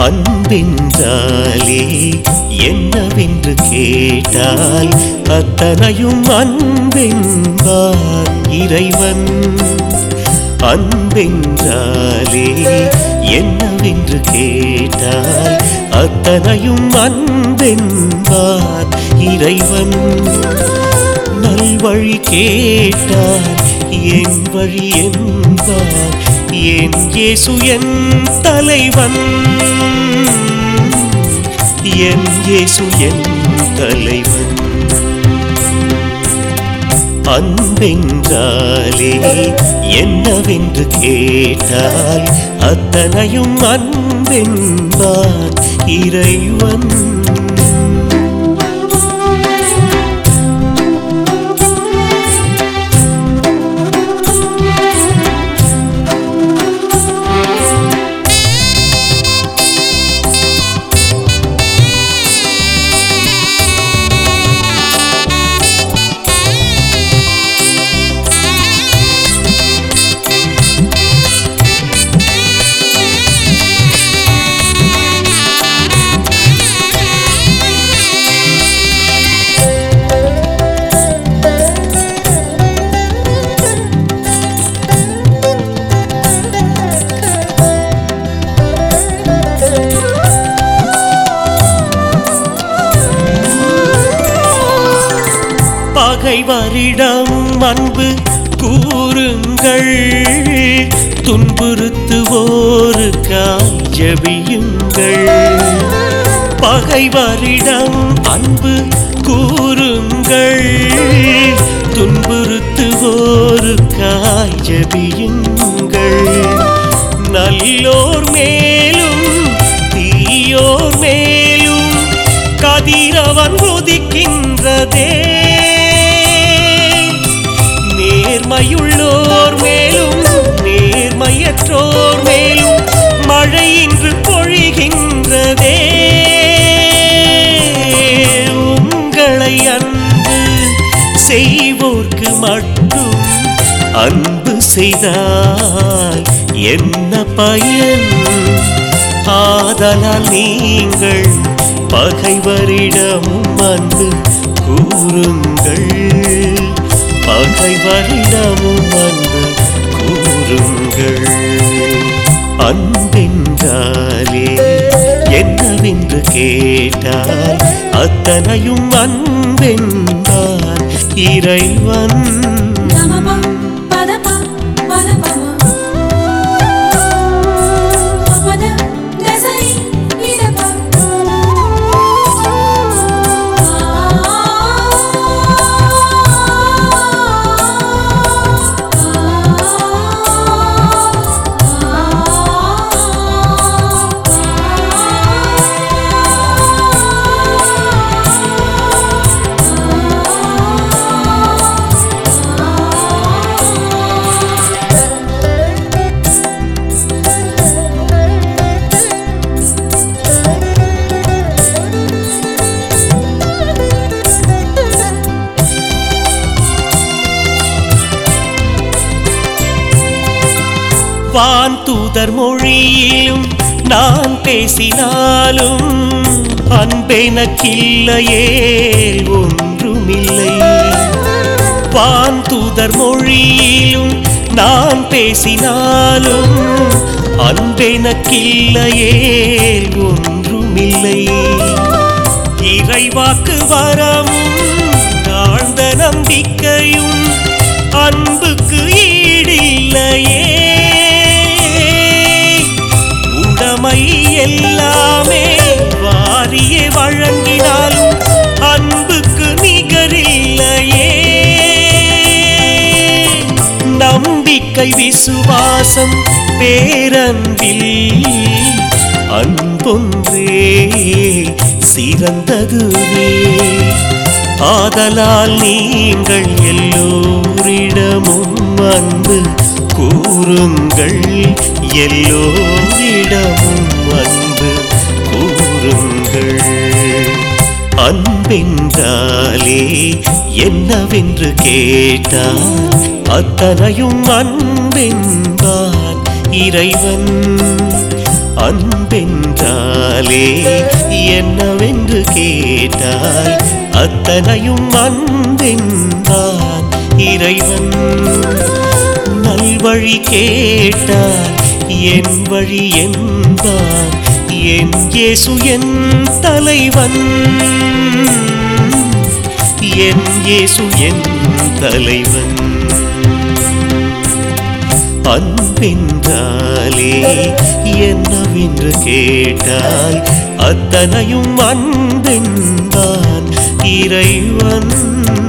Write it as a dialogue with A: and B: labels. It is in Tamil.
A: அன்பென்றாலே என்னவென்று கேட்டால் அத்தனையும் அன்பென்பார் இறைவன் அன்பென்றாலே என்னவென்று கேட்டால் அத்தனையும் அன்பென்பார் இறைவன் நல்வழி கேட்டார் என் வழி என்பார் என் இயேசு என் தலைவன் என் இயேசு என் தலைவன் அன்பென்றாலே என்னவென்று கேட்டால் அத்தனையும் அன்பென்பார் இறைவன் பகைவரிடம் அன்பு கூறுங்கள் துன்புறுத்துவோருக்காய் ஜெபியுங்கள் பகைவரிடம் அன்பு கூறுங்கள் துன்புறுத்துவோருக்காய் ஜெபியுங்கள் நல்லோர் மேலும் தீயோர் மேலும் கதிரவன் உதிக்கின்றதே நேர்மையுள்ளோர் மேலும் நேர்மையற்றோர் மேலும் மழை இன்று பொழிகின்றதே உங்களை அன்பு செய்வோர்க்கு மட்டும் அன்பு செய்தால் என்ன பயன் ஆதலால் நீங்கள் பகைவரிடமும் அன்பு கூறுங்கள் பகைவரிடமும் அன்பு கூறுங்கள் அன்பென்றாலே என்னவென்று கேட்டால் அத்தனையும் அன்பென்றார் இறைவன்
B: Gamma, padapa, padapama. Papada, dasari, idapa.
A: வான் தூதர் மொழியிலும் நான் பேசினாலும் அன்பெனக்கில்லையே ஒன்றுமில்லை வான் தூதர் மொழியிலும் நான் பேசினாலும் அன்பெனக்கில்லையே ஒன்றுமில்லை இறைவாக்கு வரமும் ஆழ்ந்த நம்பிக்கையும் அன்புக்கு ஈடில்லையே உடமை எல்லாமே வாரியே வழங்கினாலும் அன்புக்கு நிகரில்லையே நம்பிக்கை விசுவாசம் பேரன்பில் அன்பொன்றே சிறந்ததுவே ஆதலால் நீங்கள் எல்லோரிடமும் அன்பு கூறுங்கள் எல்லோரிடமும் அன்பு கூறுங்கள் அன்பென்றாலே என்னவென்று கேட்டால் அத்தனையும் அன்பென்பார் இறைவன் அன்பென்றாலே என்னவென்று கேட்டால் அத்தனையும் அன்பென்றான் இறைவன் நல்வழி கேட்டால் என் வழி என்பான் என் இயேசு என் தலைவன் என் இயேசு என் தலைவன் அன்பென்றாலே என்னவென்று கேட்டால் அத்தனையும் அன்பென்பான் இறைவன்